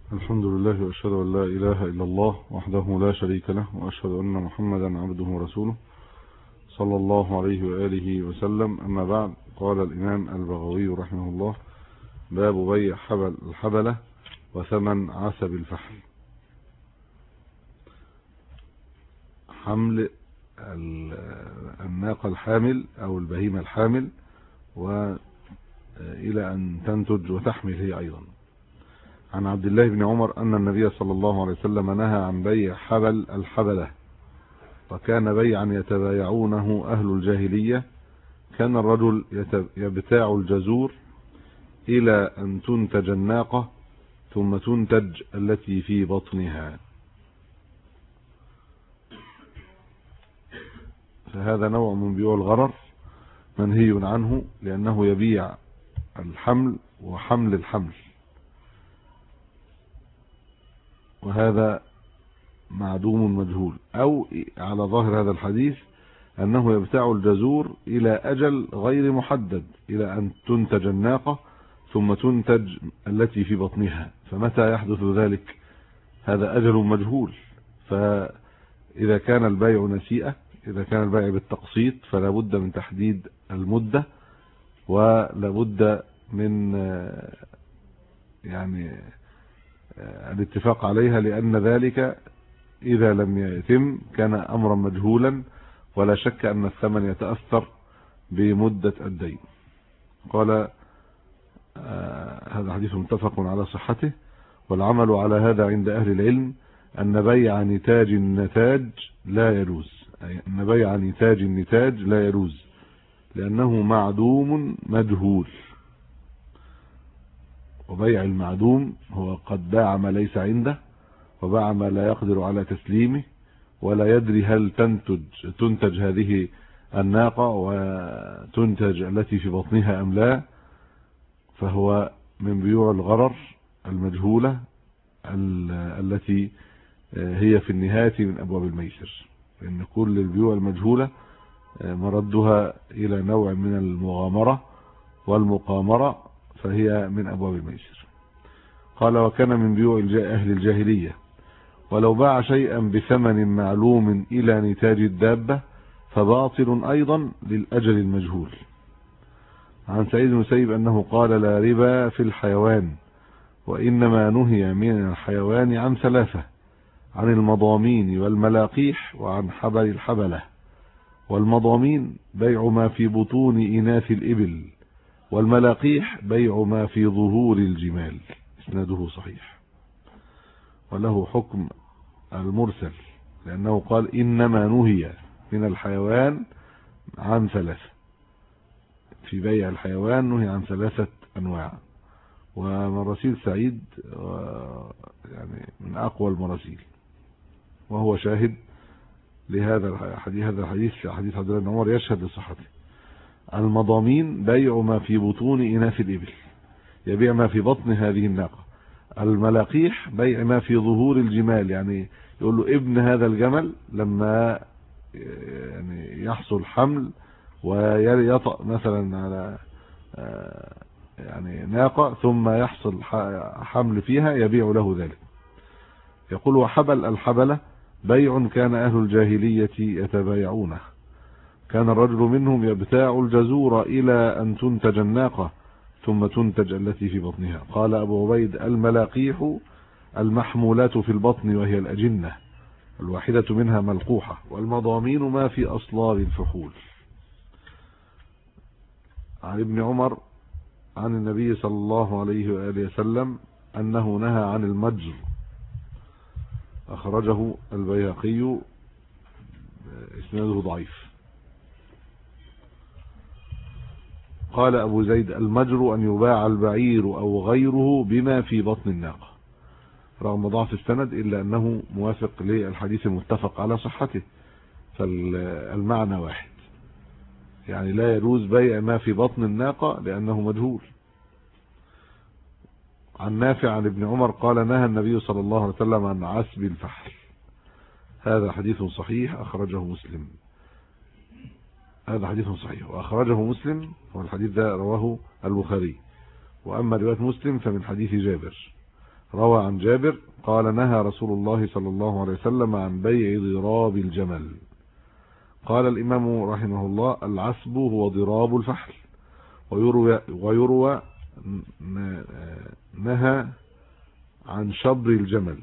الحمد لله وأشهد أن لا إله إلا الله وحده لا شريك له وأشهد أن محمدا عبده ورسوله صلى الله عليه وآله وسلم أما بعد قال الإمام البغوي رحمه الله باب بيع حبل الحبلة وثمن عسب الفحل حمل الناقة الحامل أو البهيمة الحامل وإلى أن تنتج وتحمل هي أيضا عن عبد الله بن عمر أن النبي صلى الله عليه وسلم نهى عن بيع حبل الحبلة وكان بيعا يتبايعونه أهل الجاهلية كان الرجل يبتاع الجزور إلى أن تنتج الناقة ثم تنتج التي في بطنها فهذا نوع من بيوع الغرر منهي عنه لأنه يبيع الحمل وحمل الحمل وهذا معدوم مجهول أو على ظاهر هذا الحديث أنه يبتاع الجزور إلى أجل غير محدد إلى أن تنتج الناقة ثم تنتج التي في بطنها فمتى يحدث ذلك هذا أجل مجهول فإذا كان البيع نسيئة إذا كان البيع بالتقسيط فلا بد من تحديد المدة ولا بد من يعني الاتفاق عليها لأن ذلك إذا لم يتم كان أمرا مجهولا ولا شك أن الثمن يتأثر بمدة الدين قال هذا حديث متفق على صحته والعمل على هذا عند أهل العلم أن بيع نتاج النتاج لا يجوز أي أن بيع نتاج النتاج لا يجوز لأنه معدوم مجهول وبيع المعدوم هو قد باع ما ليس عنده وباع ما لا يقدر على تسليمه ولا يدري هل تنتج تنتج هذه الناقة وتنتج التي في بطنها أم لا فهو من بيوع الغرر المجهولة التي هي في النهاية من أبواب الميسر لأن كل البيوع المجهولة مردها إلى نوع من المغامرة والمقامرة فهي من أبواب الميسر قال وكان من بيوع أهل الجاهلية ولو باع شيئا بثمن معلوم إلى نتاج الدابة فباطل أيضا للأجل المجهول عن سعيد بن سيب أنه قال لا ربا في الحيوان وإنما نهي من الحيوان عن ثلاثة عن المضامين والملاقيح وعن حبل الحبلة والمضامين بيع ما في بطون إناث الإبل والملاقيح بيع ما في ظهور الجمال اسناده صحيح وله حكم المرسل لأنه قال إنما نهي من الحيوان عن ثلاثة في بيع الحيوان نهي عن ثلاثة أنواع ومراسيل سعيد يعني من أقوى المراسيل وهو شاهد لهذا الحديث هذا الحديث حديث عبد الله بن عمر يشهد لصحته المضامين بيع ما في بطون إناث الإبل يبيع ما في بطن هذه الناقة الملاقيح بيع ما في ظهور الجمال يعني يقول له ابن هذا الجمل لما يعني يحصل حمل ويطأ مثلا على يعني ناقة ثم يحصل حمل فيها يبيع له ذلك يقول وحبل الحبلة بيع كان أهل الجاهلية يتبايعونه كان الرجل منهم يبتاع الجزور إلى أن تنتج الناقة ثم تنتج التي في بطنها قال أبو عبيد الملاقيح المحمولات في البطن وهي الأجنة الواحدة منها ملقوحة والمضامين ما في أصلاب الفحول عن ابن عمر عن النبي صلى الله عليه وآله وسلم أنه نهى عن المجر أخرجه البيهقي اسناده ضعيف قال أبو زيد المجر أن يباع البعير أو غيره بما في بطن الناقة رغم ضعف السند إلا أنه موافق للحديث المتفق على صحته فالمعنى واحد يعني لا يجوز بيع ما في بطن الناقة لأنه مجهول عن نافع عن ابن عمر قال نهى النبي صلى الله عليه وسلم عن عسب الفحل هذا حديث صحيح أخرجه مسلم هذا حديث صحيح وأخرجه مسلم والحديث ده رواه البخاري وأما رواية مسلم فمن حديث جابر روى عن جابر قال نهى رسول الله صلى الله عليه وسلم عن بيع ضراب الجمل قال الإمام رحمه الله العسب هو ضراب الفحل ويروى, ويروى نهى عن شبر الجمل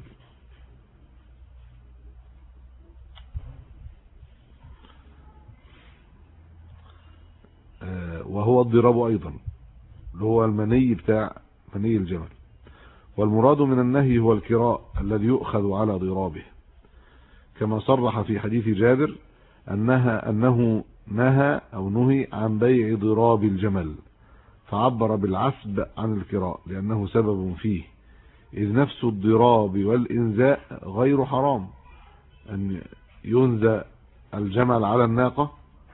آه، وهو الضراب أيضا اللي هو المني بتاع مني الجمل والمراد من النهي هو الكراء الذي يؤخذ على ضرابه كما صرح في حديث جابر أنها أنه نهى أو نهي عن بيع ضراب الجمل فعبر بالعسب عن الكراء لأنه سبب فيه إذ نفس الضراب والإنزاء غير حرام أن ينزى الجمل على الناقة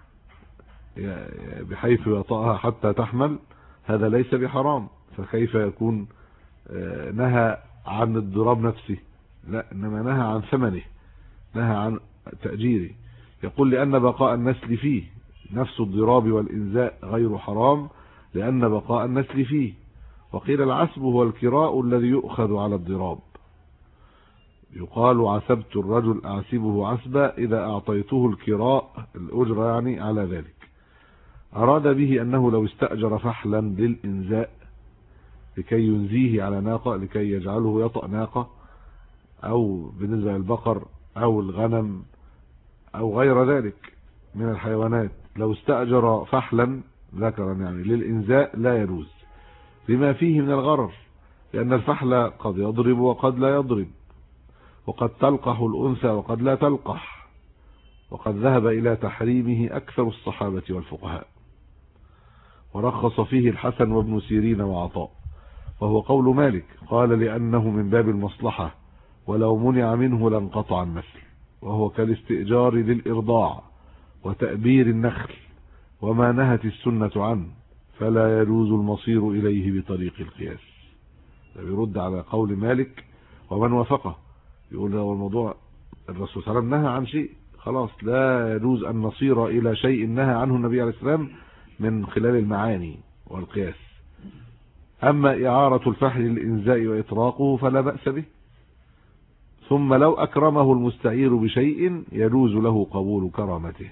بحيث يطأها حتى تحمل هذا ليس بحرام فكيف يكون آه، نهى عن الضراب نفسه لا إنما نهى عن ثمنه نهى عن تأجيره يقول لأن بقاء النسل فيه نفس الضراب والإنزاء غير حرام لأن بقاء النسل فيه وقيل العسب هو الكراء الذي يؤخذ على الضراب يقال عسبت الرجل أعسبه عسبا إذا أعطيته الكراء الأجرة يعني على ذلك أراد به أنه لو استأجر فحلا للإنزاء لكي ينزيه على ناقة لكي يجعله يطأ ناقة أو بالنسبة للبقر أو الغنم أو غير ذلك من الحيوانات لو استأجر فحلا ذكرا يعني للإنزاء لا يجوز لما فيه من الغرر لأن الفحل قد يضرب وقد لا يضرب وقد تلقح الأنثى وقد لا تلقح وقد ذهب إلى تحريمه أكثر الصحابة والفقهاء ورخص فيه الحسن وابن سيرين وعطاء وهو قول مالك قال لأنه من باب المصلحة ولو منع منه لانقطع النسل وهو كالاستئجار للإرضاع وتأبير النخل وما نهت السنة عنه فلا يجوز المصير إليه بطريق القياس ده بيرد على قول مالك ومن وافقه يقول هو الموضوع الرسول صلى الله عليه وسلم نهى عن شيء خلاص لا يجوز أن نصير إلى شيء نهى عنه النبي عليه السلام من خلال المعاني والقياس أما إعارة الفحل للإنزاء وإطراقه فلا بأس به ثم لو أكرمه المستعير بشيء يجوز له قبول كرامته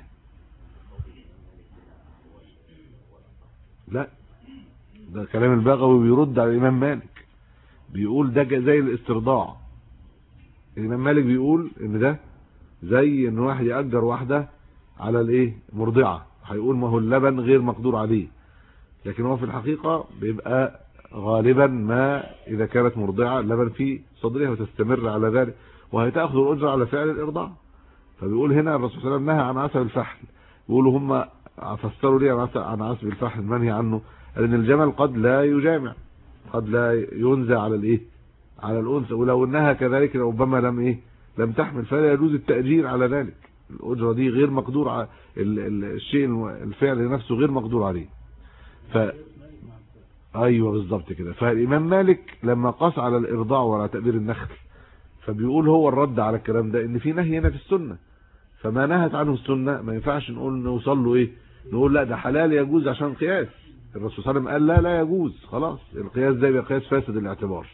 لا ده كلام البغوي بيرد على الإمام مالك بيقول ده زي الاسترضاع الإمام مالك بيقول إن ده زي إن واحد يأجر واحدة على الإيه مرضعة هيقول ما هو اللبن غير مقدور عليه لكن هو في الحقيقة بيبقى غالبا ما إذا كانت مرضعة اللبن في صدرها وتستمر على ذلك وهتأخذ الأجرة على فعل الإرضاع فبيقول هنا الرسول صلى الله عليه وسلم نهى عن عسل الفحل بيقولوا هم فسروا ليه عن عسل الفحل المنهي عنه لأن الجمل قد لا يجامع قد لا ينزى على الايه على الانثى ولو انها كذلك ربما لم ايه لم تحمل فلا يجوز التأجير على ذلك الأجرة دي غير مقدور على الشيء الفعل نفسه غير مقدور عليه ف ايوه بالظبط كده فالامام مالك لما قاس على الارضاع وعلى تأبير النخل فبيقول هو الرد على الكلام ده ان في نهي هنا في السنه فما نهت عنه السنه ما ينفعش نقول نوصل له ايه نقول لا ده حلال يجوز عشان قياس الرسول صلى الله عليه وسلم قال لا لا يجوز خلاص القياس ده يبقى قياس فاسد الاعتبار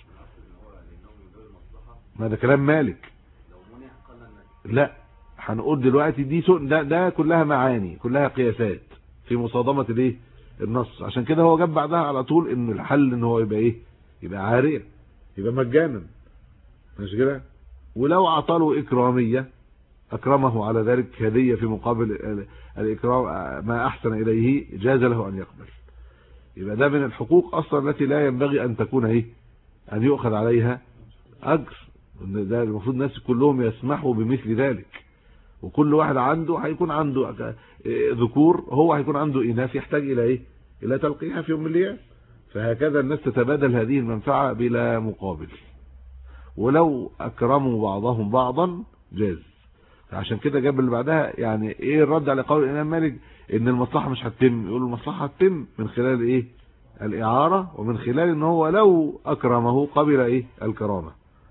ما ده كلام مالك لا هنقول دلوقتي دي ده, ده كلها معاني كلها قياسات في مصادمه الايه النص عشان كده هو جاب بعدها على طول ان الحل ان هو يبقى ايه يبقى عاريه يبقى مجانا مش كده ولو عطاله اكراميه اكرمه على ذلك هديه في مقابل الاكرام ما احسن اليه جاز له ان يقبل يبقى ده من الحقوق اصلا التي لا ينبغي ان تكون ايه ان يؤخذ عليها اجر ده المفروض الناس كلهم يسمحوا بمثل ذلك وكل واحد عنده هيكون عنده ذكور هو هيكون عنده اناث يحتاج الى ايه الى تلقيها في يوم من الايام فهكذا الناس تتبادل هذه المنفعه بلا مقابل ولو اكرموا بعضهم بعضا جاز عشان كده جاب اللي بعدها يعني ايه الرد على قول الامام مالك ان المصلحه مش هتتم يقول المصلحه هتتم من خلال ايه الاعاره ومن خلال ان هو لو اكرمه قبل ايه الكرامه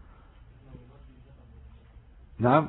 نعم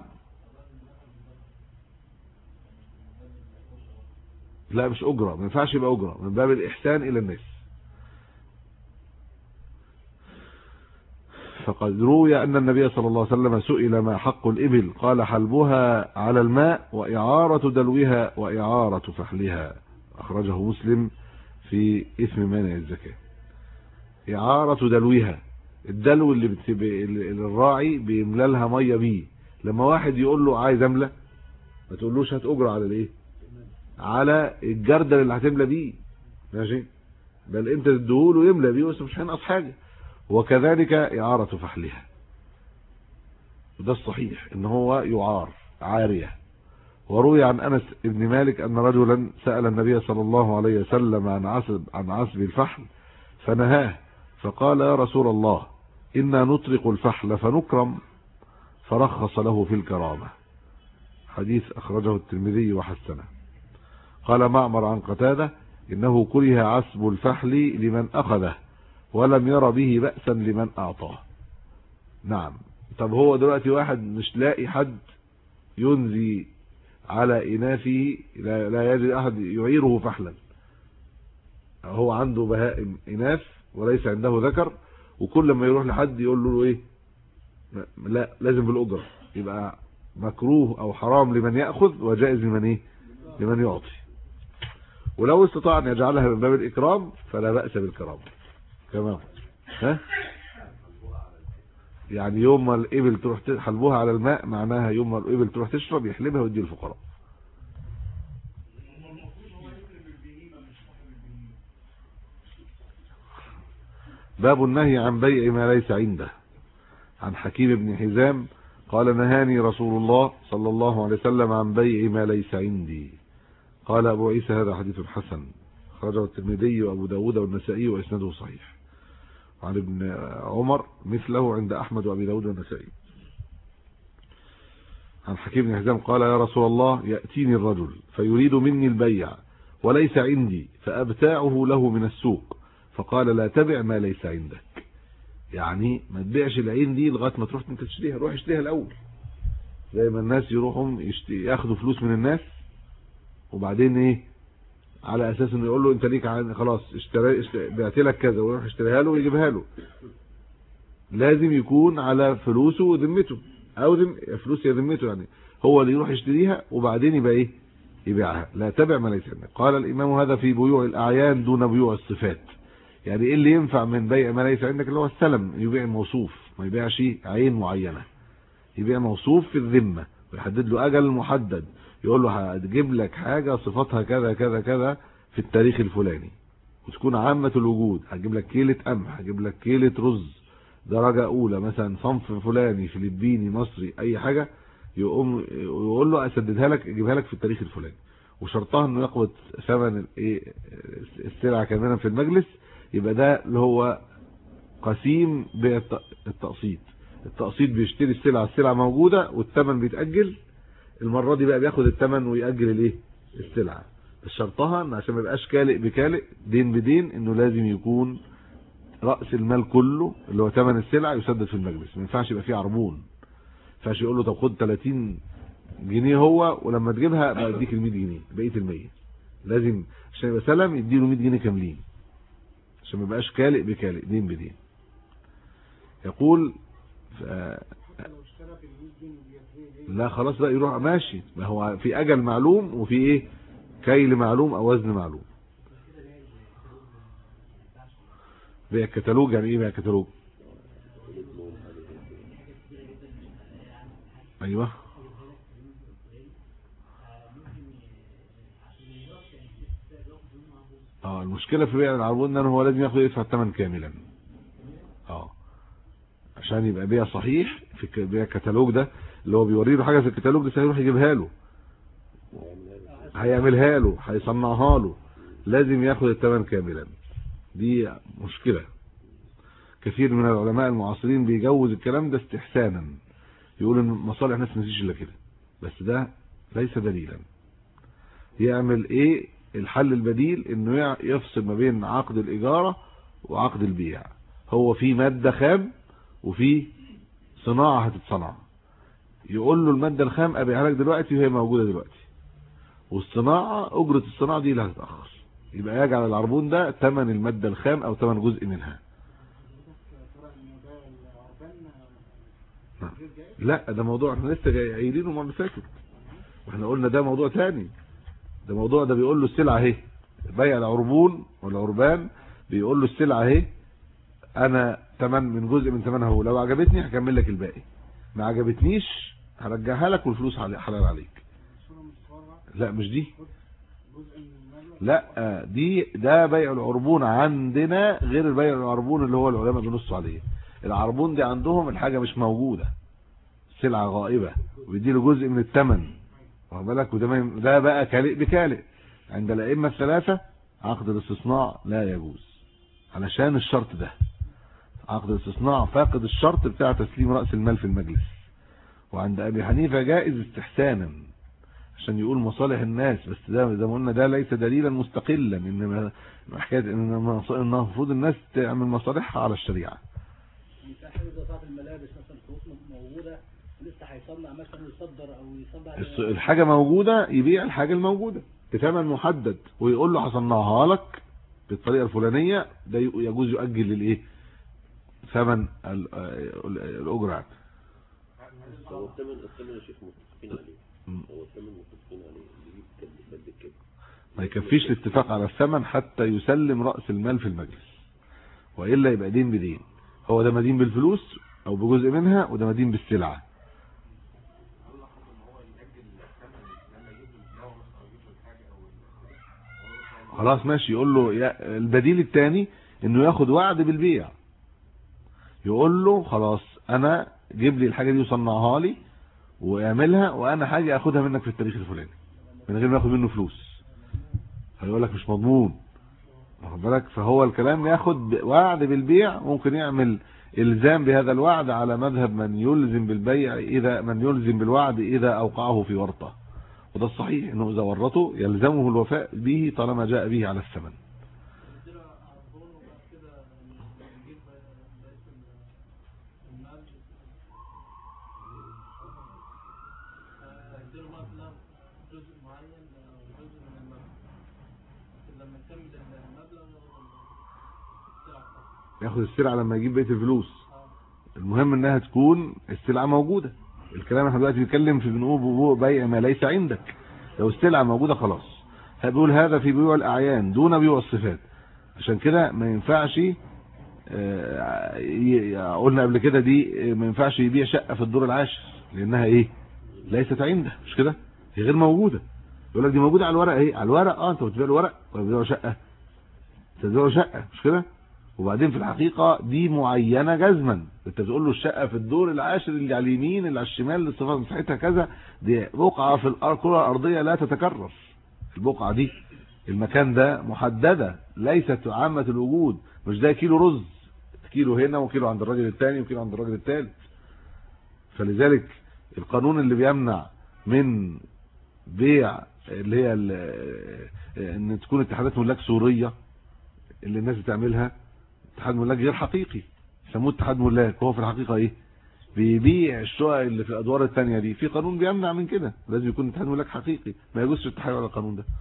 لا مش اجره ما ينفعش يبقى اجره من باب الاحسان الى الناس فقد روي أن النبي صلى الله عليه وسلم سئل ما حق الإبل قال حلبها على الماء وإعارة دلوها وإعارة فحلها أخرجه مسلم في إثم مانع الزكاة إعارة دلوها الدلو اللي, بتب... اللي الراعي بيملى لها ميه بيه لما واحد يقول له عايز املى ما تقولوش هات اجره على الايه على الجردل اللي هتملى بيه ماشي بل انت تديهوله يملى بيه بس مش هينقص حاجه وكذلك اعاره فحلها وده الصحيح ان هو يعار عاريه وروي عن انس بن مالك ان رجلا سال النبي صلى الله عليه وسلم عن عسب عن عسب الفحل فنهاه فقال يا رسول الله إنا نطرق الفحل فنكرم فرخص له في الكرامة حديث أخرجه الترمذي وحسنه قال معمر عن قتادة إنه كره عسب الفحل لمن أخذه ولم ير به بأسا لمن أعطاه نعم طب هو دلوقتي واحد مش لاقي حد ينزي على إناثه لا, لا يجد أحد يعيره فحلا هو عنده بهائم إناث وليس عنده ذكر وكل ما يروح لحد يقول له ايه لا لازم بالاجره يبقى مكروه او حرام لمن ياخذ وجائز لمن ايه لمن يعطي ولو استطاع ان يجعلها من باب الاكرام فلا باس بالكرامه كمان ها يعني يوم ما الابل تروح حلبوها على الماء معناها يوم ما الابل تروح تشرب يحلبها ويدي الفقراء باب النهي عن بيع ما ليس عنده عن حكيم بن حزام قال نهاني رسول الله صلى الله عليه وسلم عن بيع ما ليس عندي قال أبو عيسى هذا حديث حسن خرجه الترمذي وأبو داود والنسائي وإسناده صحيح وعن ابن عمر مثله عند أحمد وأبي داود والنسائي عن حكيم بن حزام قال يا رسول الله يأتيني الرجل فيريد مني البيع وليس عندي فأبتاعه له من السوق فقال لا تبع ما ليس عندك يعني ما تبيعش العين دي لغايه ما تروح انت تشتريها روح اشتريها الاول زي ما الناس يروحوا ياخدوا فلوس من الناس وبعدين ايه على اساس انه يقول له انت ليك عن خلاص اشتري بعت لك كذا ويروح يشتريها له ويجيبها له لازم يكون على فلوسه وذمته او ذم فلوس يا ذمته يعني هو اللي يروح يشتريها وبعدين يبقى ايه يبيعها لا تبع ما ليس عندك قال الامام هذا في بيوع الاعيان دون بيوع الصفات يعني ايه اللي ينفع من بيع ما ليس عندك اللي هو السلم يبيع موصوف ما يبيعش عين معينه يبيع موصوف في الذمه ويحدد له اجل محدد يقول له هتجيب لك حاجه صفاتها كذا كذا كذا في التاريخ الفلاني وتكون عامه الوجود هتجيب لك كيله قمح هتجيب لك كيله رز درجه اولى مثلا صنف فلاني فلبيني مصري اي حاجه يقوم يقول له اسددها لك اجيبها لك في التاريخ الفلاني وشرطها انه يقبض ثمن ايه السلعه كاملا في المجلس يبقى ده اللي هو قسيم بالتقسيط التقسيط بيشتري السلعه السلعه موجوده والثمن بيتاجل المره دي بقى بياخد الثمن ويأجل الايه السلعه شرطها ان عشان ما يبقاش كالئ بكالئ دين بدين انه لازم يكون راس المال كله اللي هو ثمن السلعه يسدد في المجلس ما ينفعش يبقى فيه عربون ما ينفعش يقول له طب خد 30 جنيه هو ولما تجيبها بقى اديك ال 100 جنيه بقيه ال 100 لازم عشان يبقى سلم يديله 100 جنيه كاملين عشان ما يبقاش كالئ بكالئ دين بدين يقول ف... لا خلاص بقى يروح ماشي ما هو في اجل معلوم وفي ايه كيل معلوم او وزن معلوم بيع كتالوج يعني ايه بيع كتالوج ايوه اه المشكله في بيع العربون ان هو لازم ياخد يدفع الثمن كاملا اه عشان يبقى بيع صحيح في بيع الكتالوج ده اللي هو بيوري له حاجه في الكتالوج ده هيروح يجيبها له هيعملها له هيصنعها له لازم ياخد الثمن كاملا دي مشكله كثير من العلماء المعاصرين بيجوز الكلام ده استحسانا يقول ان مصالح الناس ما الا كده بس ده ليس دليلا يعمل ايه الحل البديل انه يفصل ما بين عقد الاجاره وعقد البيع هو في ماده خام وفي صناعه هتتصنع يقول له الماده الخام ابيعها لك دلوقتي وهي موجوده دلوقتي والصناعه اجره الصناعه دي اللي هتتاخر يبقى يجعل العربون ده ثمن الماده الخام او ثمن جزء منها لا ده موضوع احنا لسه جاي- قايلينه المره اللي فاتت واحنا قلنا ده موضوع تاني ده موضوع ده بيقول له السلعه اهي بيع العربون والعربان بيقول له السلعه اهي انا تمن من جزء من ثمنها هو لو عجبتني هكمل لك الباقي ما عجبتنيش هرجعها لك والفلوس حل- حلال عليك لا مش دي لا دي ده بيع العربون عندنا غير بيع العربون اللي هو العلماء بينصوا عليه العربون دي عندهم الحاجه مش موجوده سلعه غائبه ويديله جزء من الثمن واخد بالك وده ما- ده بقى كالئ بكالئ عند الائمه الثلاثه عقد الاستصناع لا يجوز علشان الشرط ده عقد الاستصناع فاقد الشرط بتاع تسليم راس المال في المجلس وعند ابي حنيفه جائز استحسانا عشان يقول مصالح الناس بس ده زي ما قلنا ده ليس دليلا مستقلا انما حكايه ان المص- إن المفروض الناس تعمل مصالحها على الشريعه مساحة بتاعة الملابس مثلا فلوس موجودة لسه هيصنع مثلا يصدر او يصنع الس- الحاجه موجوده يبيع الحاجه الموجوده بثمن محدد ويقول له هصنعها لك بالطريقه الفلانيه ده ي- يجوز يؤجل للايه ثمن ال- ال- الاجره يعني. هو الثمن الثمن يا شيخ متفقين عليه مم. هو الثمن متفقين عليه اللي يجيب كده يسدد كده ما يكفيش الاتفاق على الثمن حتى يسلم رأس المال في المجلس وإلا يبقى دين بدين هو ده مدين بالفلوس أو بجزء منها وده مدين بالسلعة خلاص ماشي يقول له يا- البديل الثاني انه ياخد وعد بالبيع يقول له خلاص انا جيب لي الحاجه دي وصنعها لي واعملها وانا هاجي اخدها منك في التاريخ الفلاني من غير ما اخد منه فلوس هيقول لك مش مضمون واخد بالك فهو الكلام ياخد وعد بالبيع ممكن يعمل الزام بهذا الوعد على مذهب من يلزم بالبيع اذا من يلزم بالوعد اذا اوقعه في ورطه وده الصحيح انه اذا ورطه يلزمه الوفاء به طالما جاء به على الثمن هيديله مبلغ جزء معين جزء من المبلغ لما يكمل المبلغ السلعة ياخد السلعه لما يجيب بقيه الفلوس المهم انها تكون السلعه موجوده الكلام احنا دلوقتي بنتكلم في بنقول بيع ما ليس عندك لو السلعه موجوده خلاص هنقول هذا في بيوع الاعيان دون بيوع الصفات عشان كده ما ينفعش آه، ي- قلنا قبل كده دي آه، ما ينفعش يبيع شقه في الدور العاشر لانها ايه ليست عنده مش كده هي غير موجوده يقول لك دي موجوده على الورق اهي على الورق اه انت بتبيع الورق ولا بتبيع شقه انت بتبيع شقه مش كده وبعدين في الحقيقة دي معينة جزما انت بتقول له الشقة في الدور العاشر اللي على اليمين اللي على الشمال اللي صفات مساحتها كذا دي بقعة في الأر- الكرة الأرضية لا تتكرر البقعة دي المكان ده محددة ليست عامة الوجود مش ده كيلو رز كيلو هنا وكيلو عند الراجل الثاني وكيلو عند الراجل الثالث فلذلك القانون اللي بيمنع من بيع اللي هي ال- ان تكون اتحادات ملاك سورية اللي الناس بتعملها اتحاد ملاك غير حقيقي يسموه اتحاد ملاك وهو في الحقيقة ايه بيبيع الشقق اللي في الادوار الثانيه دي في قانون بيمنع من كده لازم يكون اتحاد ملاك حقيقي ما يجوزش التحايل على القانون ده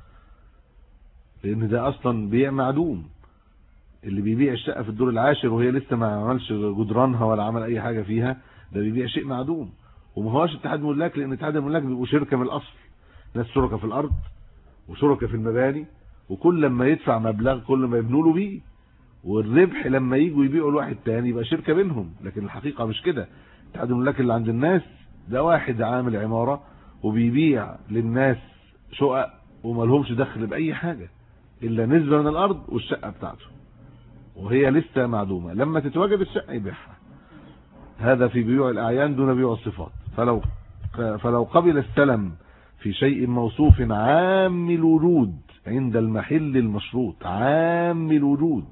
لان ده اصلا بيع معدوم اللي بيبيع الشقه في الدور العاشر وهي لسه ما عملش جدرانها ولا عمل اي حاجه فيها ده بيبيع شيء معدوم وما هوش اتحاد ملاك لان اتحاد الملاك بيبقوا شركه من الاصل ناس شركه في الارض وشركه في المباني وكل لما يدفع مبلغ كل ما يبنوا له بيه والربح لما يجوا يبيعوا لواحد تاني يبقى شركه بينهم لكن الحقيقه مش كده اتحاد الملاك اللي عند الناس ده واحد عامل عماره وبيبيع للناس شقق وما لهمش دخل باي حاجه الا نسبه من الارض والشقه بتاعته وهي لسه معدومه لما تتواجد الشقه يبيعها هذا في بيوع الاعيان دون بيوع الصفات فلو فلو قبل السلم في شيء موصوف عام الوجود عند المحل المشروط عام الوجود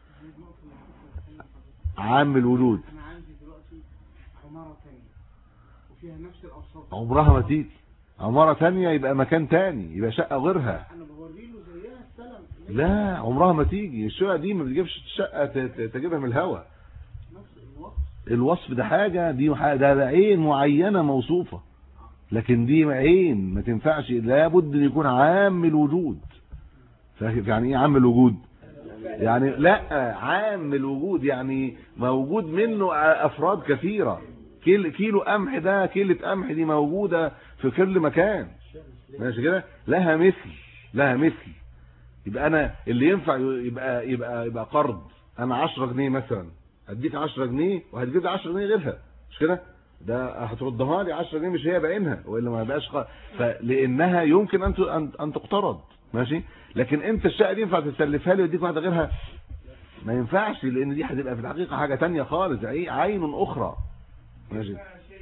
عام الوجود انا عندي دلوقتي عمارة تانية وفيها نفس الاوصاف عمرها ما تيجي عمارة تانية يبقى مكان تاني يبقى شقة غيرها انا بوري له زيها السلم لا عمرها ما تيجي الشقة دي ما بتجيبش شقة ت- ت- تجيبها من الهوا نفس الوصف الوصف ده حاجة دي حاجة ده ده عين معينة موصوفة لكن دي عين ما تنفعش لابد ان يكون عام الوجود فاهم يعني ايه عام الوجود يعني لا عام الوجود يعني موجود منه افراد كثيرة كيلو, كيلو قمح ده كيلة قمح دي موجودة في كل مكان ماشي كده لها مثل لها مثل يبقى انا اللي ينفع يبقى يبقى يبقى قرض انا 10 جنيه مثلا اديك 10 جنيه وهتجيب لي 10 جنيه غيرها مش كده ده هتردها لي 10 جنيه مش هي بعينها والا ما يبقاش ق... فلانها يمكن ان ت- ان ان تقترض ماشي لكن انت الشقه دي ينفع تسلفها لي واديك واحده غيرها ما ينفعش لان دي هتبقى في الحقيقه حاجه تانية خالص عي- عين اخرى ماشي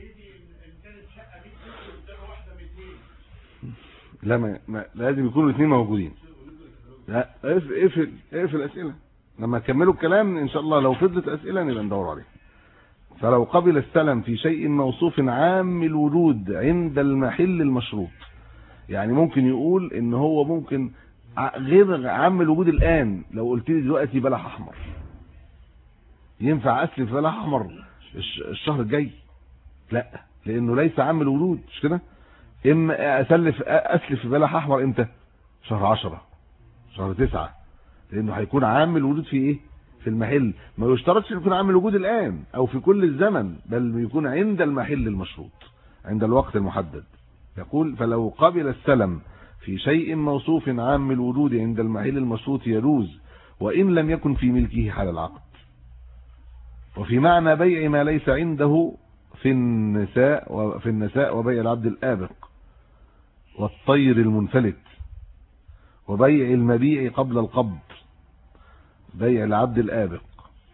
لا ما, ما لازم يكونوا الاثنين موجودين لا اقفل اقفل اقفل اسئله لما تكملوا الكلام ان شاء الله لو فضلت اسئله نبقى ندور عليها فلو قبل السلم في شيء موصوف عام الوجود عند المحل المشروط يعني ممكن يقول ان هو ممكن ع- غير عام الوجود الان لو قلت لي دلوقتي بلح احمر ينفع اسلف بلح احمر الش- الشهر الجاي لا لانه ليس عام الوجود مش كده اما اسلف اسلف بلح احمر امتى شهر عشرة شهر تسعة لانه هيكون عام الوجود في ايه في المحل ما يشترطش يكون عام الوجود الان او في كل الزمن بل يكون عند المحل المشروط عند الوقت المحدد يقول فلو قبل السلم في شيء موصوف عام الوجود عند المحل المشروط يجوز وان لم يكن في ملكه حال العقد وفي معنى بيع ما ليس عنده في النساء وفي النساء وبيع العبد الآبق والطير المنفلت وبيع المبيع قبل القبض بيع العبد الآبق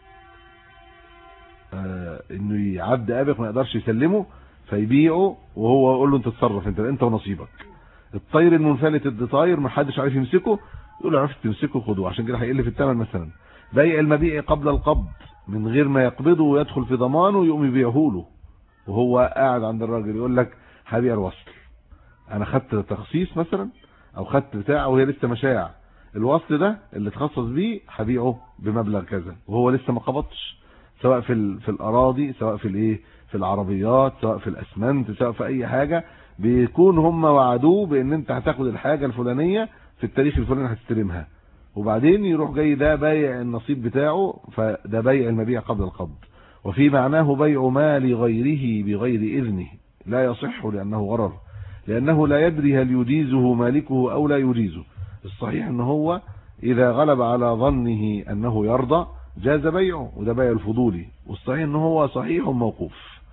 آه انه عبد آبق ما يقدرش يسلمه فيبيعه وهو يقول له انت تتصرف انت انت ونصيبك الطير المنفلت الطاير ما حدش عارف يمسكه يقول له عرفت تمسكه خده عشان كده هيقل في الثمن مثلا بيع المبيع قبل القبض من غير ما يقبضه ويدخل في ضمانه يقوم يبيعه له وهو قاعد عند الراجل يقول لك هبيع الوصل انا خدت تخصيص مثلا او خدت بتاع وهي لسه مشاع الوصل ده اللي اتخصص بيه هبيعه بمبلغ كذا وهو لسه ما قبضش سواء في ال- في الاراضي سواء في الايه في العربيات سواء في الاسمنت سواء في اي حاجه بيكون هم وعدوه بان انت هتاخد الحاجه الفلانيه في التاريخ الفلاني هتستلمها وبعدين يروح جاي ده بايع النصيب بتاعه فده بيع المبيع قبل القبض وفي معناه بيع مال غيره بغير إذنه لا يصح لأنه غرر لأنه لا يدري هل يجيزه مالكه أو لا يجيزه الصحيح أنه هو إذا غلب على ظنه أنه يرضى جاز بيعه وده بيع الفضولي والصحيح أنه هو صحيح موقوف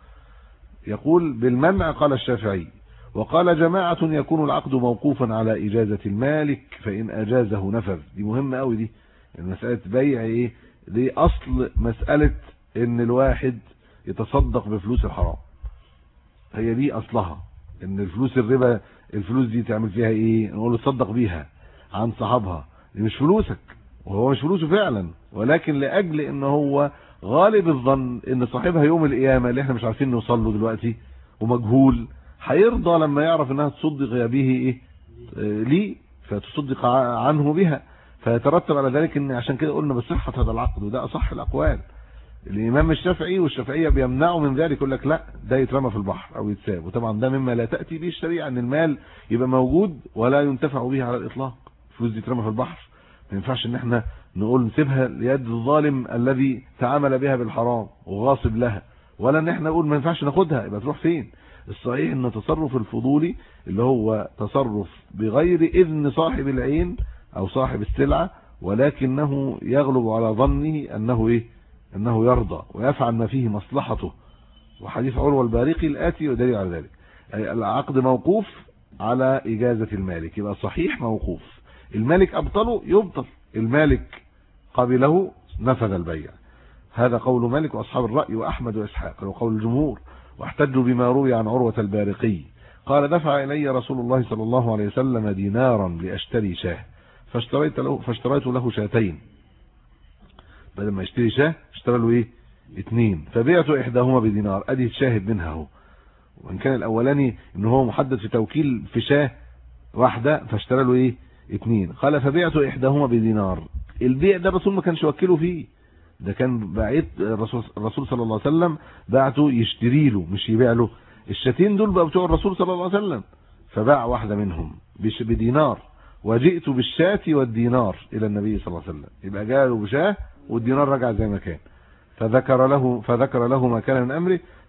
يقول بالمنع قال الشافعي وقال جماعة يكون العقد موقوفا على إجازة المالك فإن أجازه نفذ دي مهمة قوي دي المسألة بيع إيه دي أصل مسألة إن الواحد يتصدق بفلوس الحرام هي دي أصلها إن الفلوس الربا الفلوس دي تعمل فيها إيه نقول له تصدق بيها عن صاحبها دي مش فلوسك وهو مش فلوسه فعلا ولكن لأجل إن هو غالب الظن إن صاحبها يوم القيامة اللي احنا مش عارفين نوصل له دلوقتي ومجهول هيرضى لما يعرف انها تصدق به ايه آه، ليه فتصدق ع- عنه بها فيترتب على ذلك ان عشان كده قلنا بصحة هذا العقد وده اصح الاقوال الامام الشافعي والشافعية بيمنعوا من ذلك يقول لك لا ده يترمى في البحر او يتساب وطبعا ده مما لا تأتي به الشريعة ان المال يبقى موجود ولا ينتفع به على الاطلاق الفلوس دي ترمى في البحر ما ينفعش ان احنا نقول نسيبها ليد الظالم الذي تعامل بها بالحرام وغاصب لها ولا ان احنا نقول ما ينفعش ناخدها يبقى تروح فين الصحيح ان تصرف الفضولي اللي هو تصرف بغير اذن صاحب العين او صاحب السلعة ولكنه يغلب على ظنه انه ايه انه يرضى ويفعل ما فيه مصلحته وحديث عروة البارقي الاتي ودليل على ذلك أي العقد موقوف على اجازة المالك يبقى صحيح موقوف المالك ابطله يبطل المالك قبله نفذ البيع هذا قول مالك واصحاب الرأي واحمد واسحاق وقول الجمهور واحتجوا بما روي عن عروة البارقي قال دفع إلي رسول الله صلى الله عليه وسلم دينارا لأشتري شاه فاشتريت له, فاشتريت له شاتين بدل ما يشتري شاه اشترى له ايه اتنين فبيعت احداهما بدينار ادي الشاهد منها هو وان كان الاولاني ان هو محدد في توكيل في شاه واحدة فاشترى له ايه اتنين قال فبيعت احداهما بدينار البيع ده الرسول ما كانش وكله فيه ده كان بعت الرسول الرسول صلى الله عليه وسلم بعته يشتري له مش يبيع له الشاتين دول بقى بتوع الرسول صلى الله عليه وسلم فباع واحدة منهم بش- بدينار وجئت بالشاة والدينار إلى النبي صلى الله عليه وسلم يبقى جاء له بشاه والدينار رجع زي ما كان فذكر له فذكر له ما كان من أمره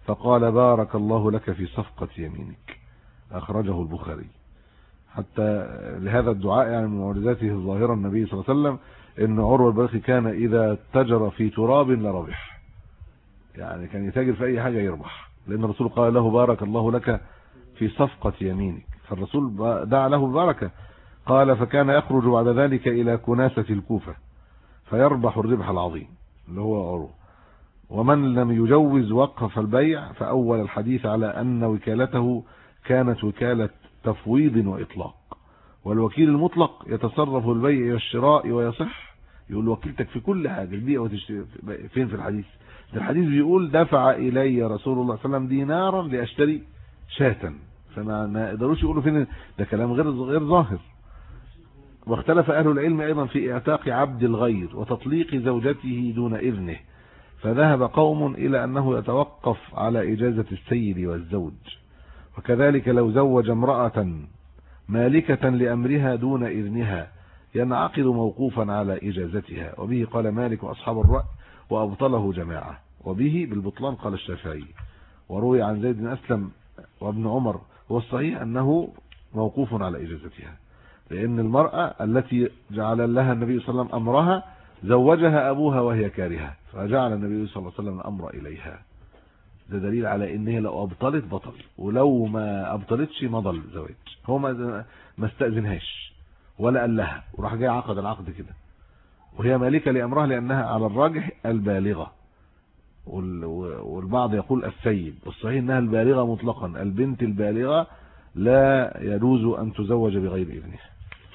فقال بارك الله لك في صفقة يمينك أخرجه البخاري حتى لهذا الدعاء يعني من معجزاته الظاهرة النبي صلى الله عليه وسلم ان عروة البرقي كان اذا تجر في تراب لربح يعني كان يتاجر في اي حاجة يربح لان الرسول قال له بارك الله لك في صفقة يمينك فالرسول دعا له البركة قال فكان يخرج بعد ذلك الى كناسة الكوفة فيربح الربح العظيم اللي هو عروة ومن لم يجوز وقف البيع فأول الحديث على أن وكالته كانت وكالة تفويض وإطلاق والوكيل المطلق يتصرف في البيع والشراء ويصح يقول وكيلتك في كل حاجة البيع وتشتري فين في الحديث ده الحديث بيقول دفع إلي رسول الله صلى الله عليه وسلم دينارا لأشتري شاة فما ما يقدروش يقولوا فين ده كلام غير غير ظاهر واختلف أهل العلم أيضا في اعتاق عبد الغير وتطليق زوجته دون إذنه فذهب قوم إلى أنه يتوقف على إجازة السيد والزوج وكذلك لو زوج امرأة مالكة لأمرها دون إذنها ينعقد موقوفا على إجازتها وبه قال مالك وأصحاب الرأي وأبطله جماعة وبه بالبطلان قال الشافعي وروي عن زيد بن أسلم وابن عمر والصحيح أنه موقوف على إجازتها لأن المرأة التي جعل لها النبي صلى الله عليه وسلم أمرها زوجها أبوها وهي كارهة فجعل النبي صلى الله عليه وسلم الأمر إليها ده دليل على ان هي لو ابطلت بطل ولو ما ابطلتش مضى الزواج هو ما ما استاذنهاش ولا قال لها وراح جاي عقد العقد كده وهي مالكه لامرها لانها على الراجح البالغه والبعض يقول السيد والصحيح انها البالغه مطلقا البنت البالغه لا يجوز ان تزوج بغير اذنها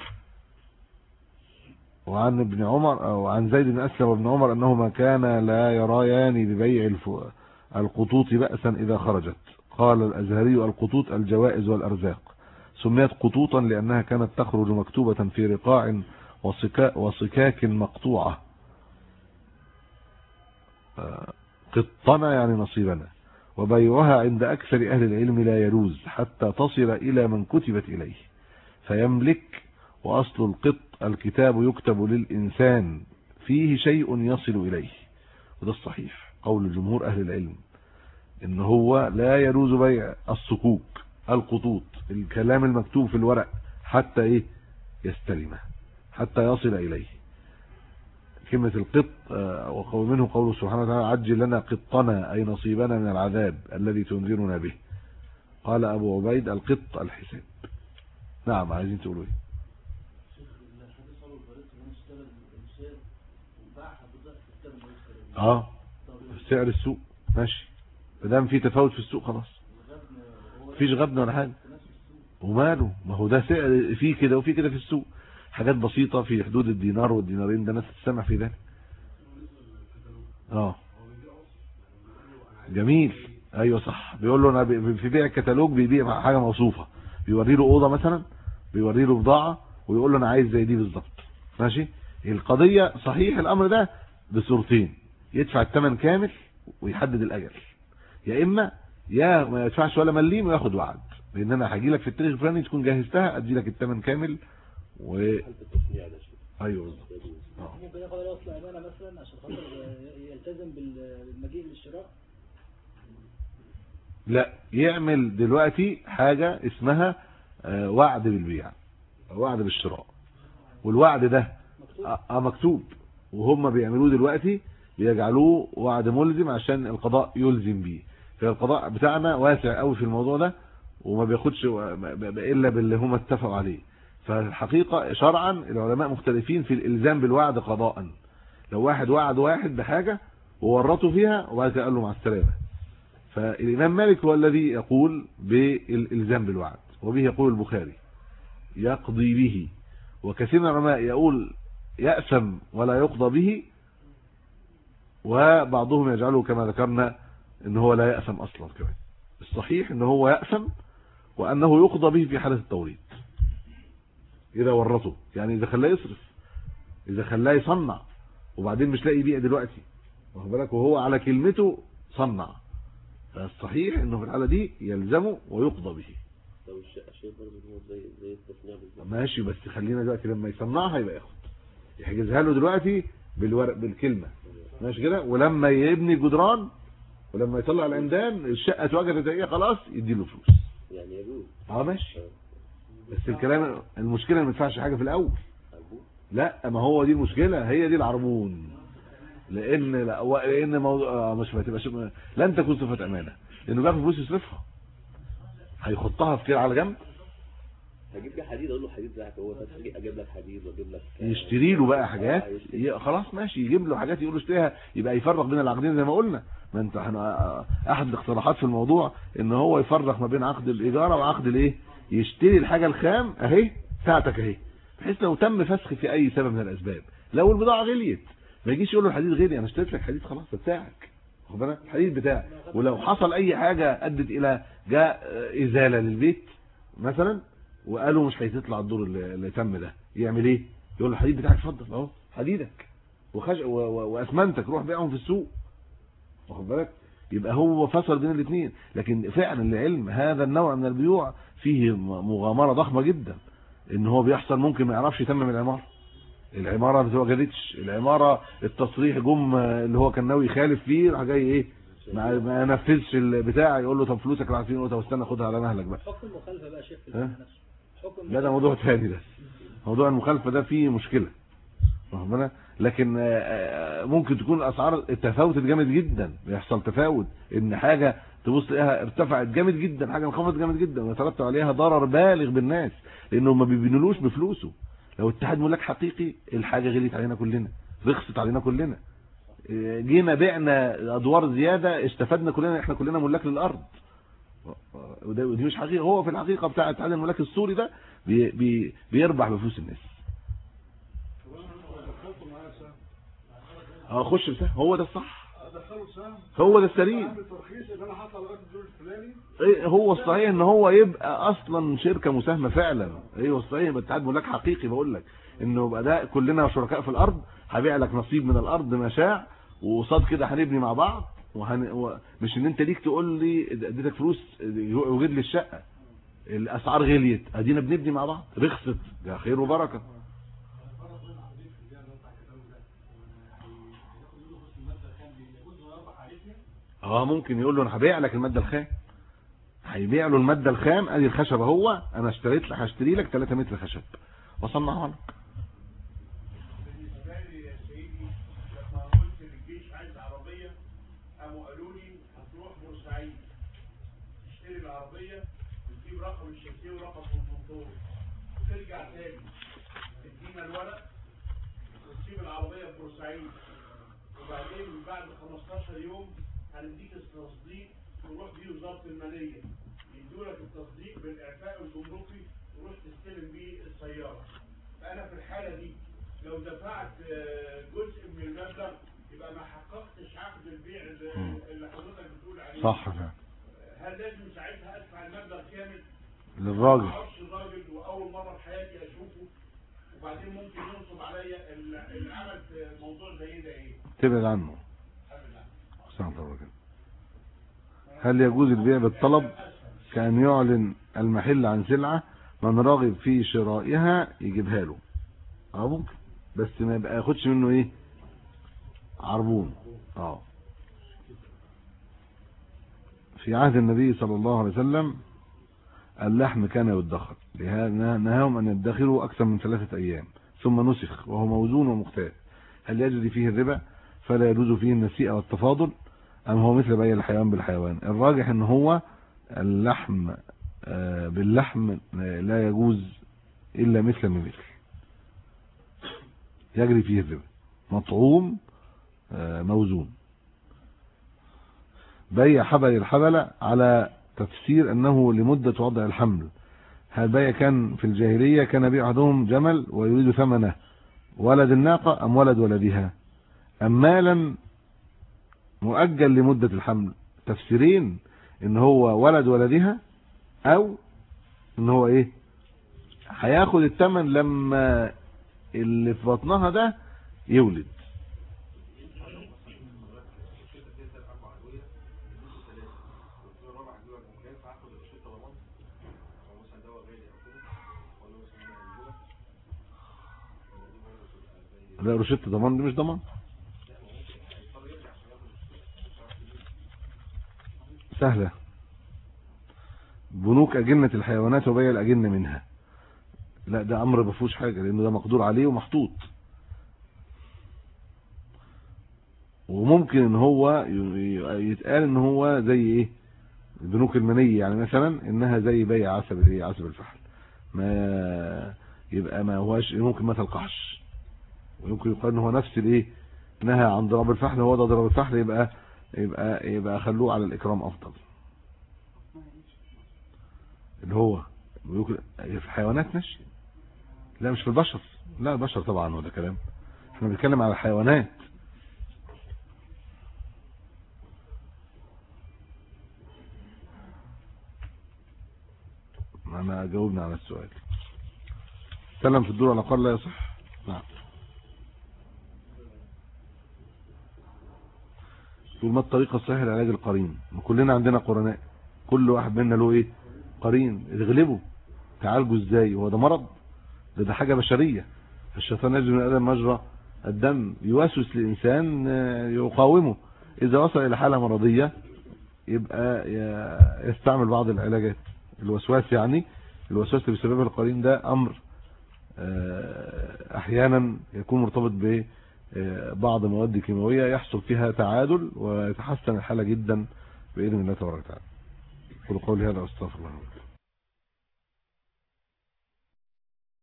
وعن ابن عمر او عن زيد بن اسلم وابن عمر انهما كانا لا يريان ببيع الفؤاد القطوط بأسا إذا خرجت قال الأزهري القطوط الجوائز والأرزاق سميت قطوطا لأنها كانت تخرج مكتوبة في رقاع وصكاك مقطوعة آه، قطنا يعني نصيبنا وبيعها عند أكثر أهل العلم لا يجوز حتى تصل إلى من كتبت إليه فيملك وأصل القط الكتاب يكتب للإنسان فيه شيء يصل إليه وده الصحيح قول جمهور أهل العلم ان هو لا يجوز بيع الصكوك القطوط الكلام المكتوب في الورق حتى ايه يستلمه حتى يصل اليه كلمة القط آه، وقول منه قوله سبحانه وتعالى عجل لنا قطنا أي نصيبنا من العذاب الذي تنذرنا به قال أبو عبيد القط الحساب نعم عايزين تقولوا ايه اه سعر السوق ماشي ما دام في تفاوت في السوق خلاص مفيش غبن ولا حاجه وماله ما هو ده سعر في كده وفي كده في السوق حاجات بسيطه في حدود الدينار والدينارين ده ناس تسمع في ذلك اه جميل ايوه صح بيقول له انا في بيع الكتالوج بيبيع حاجه موصوفه بيوري له اوضه مثلا بيوري له بضاعه ويقول له انا عايز زي دي بالظبط ماشي القضيه صحيح الامر ده بصورتين يدفع الثمن كامل ويحدد الاجل يا اما يا ما يدفعش ولا مليم وياخد وعد لان انا هاجي لك في التاريخ الفلاني تكون جهزتها ادي لك الثمن كامل و ايوه بالظبط ممكن ياخد عليه اصل امانه مثلا عشان خاطر يلتزم بالمجيء للشراء لا يعمل دلوقتي حاجه اسمها آه، وعد بالبيع وعد بالشراء والوعد ده مكتوب, اه مكتوب وهم بيعملوه دلوقتي بيجعلوه وعد ملزم عشان القضاء يلزم بيه فالقضاء بتاعنا واسع قوي في الموضوع ده وما بياخدش الا باللي هم اتفقوا عليه فالحقيقة شرعا العلماء مختلفين في الالزام بالوعد قضاء لو واحد وعد واحد بحاجة وورطه فيها وبعد كده قال له مع السلامة فالامام مالك هو الذي يقول بالالزام بالوعد وبه يقول البخاري يقضي به وكثير من العلماء يقول يأسم ولا يقضى به وبعضهم يجعله كما ذكرنا ان هو لا يأثم اصلا كمان الصحيح ان هو يأثم وانه يقضى به في حالة التوريط اذا ورطه يعني اذا خلاه يصرف اذا خلاه يصنع وبعدين مش لاقي يبيع دلوقتي واخد بالك وهو على كلمته صنع فالصحيح انه في الحاله دي يلزمه ويقضى به طب الشيء برضه هو زي زي التصنيع بالظبط ماشي بس خلينا دلوقتي لما يصنعها يبقى ياخد يحجزها له دلوقتي بالورق بالكلمه ماشي كده ولما يبني جدران ولما يطلع العمدان الشقه اتوجدت ايه خلاص يديله فلوس يعني يجوز اه ماشي بس الكلام المشكله ما يدفعش حاجه في الاول عربون لا ما هو دي المشكله هي دي العربون لان لا و- لان موضوع آه، مش ما تبقاش لن تكون صفه امانه لانه بياخد فلوس يصرفها هيحطها في كده على جنب هجيب لي حديد اقول له حديد بتاعك هو فتح لي اجيب لك حديد واجيب لك يشتري له بقى حاجات آه، يشتري. ي- خلاص ماشي يجيب له حاجات يقول له اشتريها يبقى يفرق بين العقدين زي ما قلنا ما انت احنا احد الاقتراحات في الموضوع ان هو يفرق ما بين عقد الايجاره وعقد الايه يشتري الحاجه الخام اهي بتاعتك اهي بحيث لو تم فسخ في اي سبب من الاسباب لو البضاعه غليت ما يجيش يقول له الحديد غلي انا اشتريت لك حديد خلاص ده بتاعك واخد بالك الحديد بتاعك ولو حصل اي حاجه ادت الى جاء آه، ازاله للبيت مثلا وقالوا مش هتطلع الدور اللي اللي تم ده يعمل ايه يقول له الحديد بتاعك اتفضل اهو حديدك وخش و... و... واسمنتك روح بيعهم في السوق واخد بالك يبقى هو فصل بين الاثنين لكن فعلا العلم هذا النوع من البيوع فيه م- مغامره ضخمه جدا ان هو بيحصل ممكن ما يعرفش يتمم العماره العماره ما اتوجدتش العماره التصريح جم اللي هو كان ناوي يخالف فيه راح جاي ايه ما, ما نفذش البتاع يقول له طب فلوسك راح فين يقول له طب استنى خدها على مهلك بقى حكم المخالفه بقى يا شيخ في ها؟ الفن نفسه حكم لا ده موضوع تاني ده موضوع المخالفه ده فيه مشكله واخد بالك؟ لكن آه، آه، ممكن تكون الاسعار تفاوتت جامد جدا بيحصل تفاوت ان حاجه تبص تلاقيها ارتفعت جامد جدا حاجه انخفضت جامد جدا ويترتب عليها ضرر بالغ بالناس لانه ما بيبينولوش بفلوسه لو اتحاد ملاك حقيقي الحاجه غليت علينا كلنا رخصت علينا كلنا آه، جينا بعنا ادوار زياده استفدنا كلنا احنا كلنا ملاك للارض وده ودي مش حقيقه هو في الحقيقه بتاع اتحاد الملاك السوري ده بي بي بيربح بفلوس الناس اه خش بسهم هو ده الصح ادخله سهم هو ده السليم اعمل ترخيص ان انا هطلع لغايه الدور الفلاني إيه هو الصحيح ان هو يبقى اصلا شركه مساهمه فعلا ايوه الصحيح يبقى اتحاد ملاك حقيقي بقول لك انه يبقى ده كلنا شركاء في الارض هبيع لك نصيب من الارض ما شاء وقصاد كده هنبني مع بعض وهن... و... مش ان انت ليك تقول لي اديتك فلوس يوجد لي الشقه الاسعار غليت ادينا بنبني مع بعض رخصت ده خير وبركه اه ممكن يقول له انا هبيع لك الماده الخام هيبيع له الماده الخام ادي الخشب اهو انا اشتريت لك هشتري لك 3 متر خشب واصنعها لك بالنسبه لي يا سيدي لما قلت للجيش عايز عربيه قاموا قالوا لي هتروح بورسعيد تشتري العربيه وتجيب رقم الشاسيه ورقم الموتور ترجع تاني تدينا الورق وتسيب العربيه في بورسعيد وبعدين بعد 15 يوم هنديك التصديق تروح بيه وزاره الماليه يدولك التصديق بالاعفاء الجمركي تروح تستلم بيه السياره انا في الحاله دي لو دفعت آه، جزء من المبلغ يبقى ما حققتش عقد البيع اللي اللي حضرتك بتقول عليه صح فعلا هل لازم ساعتها ادفع المبلغ كامل ما للراجل اعرفش الراجل واول مره في حياتي اشوفه وبعدين ممكن ينصب عليا ال- العمل في موضوع زي ده ايه تبعد عنه أبداً. استغفر الله كده. هل يجوز البيع بالطلب كأن يعلن المحل عن سلعة من راغب في شرائها يجيبها له اه ممكن بس ما يبقى ياخدش منه ايه عربون اه في عهد النبي صلى الله عليه وسلم اللحم كان يدخر لهذا نهاهم ان يدخروا اكثر من ثلاثة ايام ثم نسخ وهو موزون ومختار هل يجري فيه الربا فلا يجوز فيه النسيئة والتفاضل ام هو مثل بيع الحيوان بالحيوان الراجح ان هو اللحم آه، باللحم آه، لا يجوز الا مثل بمثل يجري فيه الربا مطعوم آه، موزون بيع حبل الحبل على تفسير انه لمدة وضع الحمل هل بيع كان في الجاهلية كان بيع احدهم جمل ويريد ثمنه ولد الناقة ام ولد ولدها ام مالا مؤجل لمدة الحمل تفسيرين ان هو ولد ولدها او ان هو ايه هياخد الثمن لما اللي في بطنها ده يولد لا روشته ضمان دي مش ضمان سهلة بنوك أجنة الحيوانات وبيع الأجنة منها لا ده أمر ما فيهوش حاجة لأنه ده مقدور عليه ومحطوط وممكن ان هو ي- يتقال ان هو زي ايه البنوك المنية يعني مثلا انها زي بيع عسب الايه عسب الفحل ما يبقى ما هوش ممكن ما تلقحش ويمكن يقال ان هو نفس الايه نهى عن ضرب الفحل هو ده ضرب الفحل يبقى يبقى يبقى خلوه على الاكرام افضل اللي هو بيقول في الحيوانات ماشي لا مش في البشر لا البشر طبعا وده كلام احنا بنتكلم على الحيوانات انا جاوبنا على السؤال سلم في الدور على الاقل لا يصح نعم يقول ما الطريقه الصحيحه لعلاج القرين ما كلنا عندنا قرناء كل واحد منا له ايه قرين اغلبه تعالجه ازاي هو ده مرض ده ده حاجه بشريه الشيطان يجري من ادم مجرى الدم يوسوس للانسان آه، يقاومه اذا وصل الى حاله مرضيه يبقى ي- يستعمل بعض العلاجات الوسواس يعني الوسواس اللي بسبب القرين ده امر آه، احيانا يكون مرتبط ببعض مواد كيماويه يحصل فيها تعادل ويتحسن الحاله جدا باذن الله تبارك وتعالى قولوا قولي هذا واستغفر الله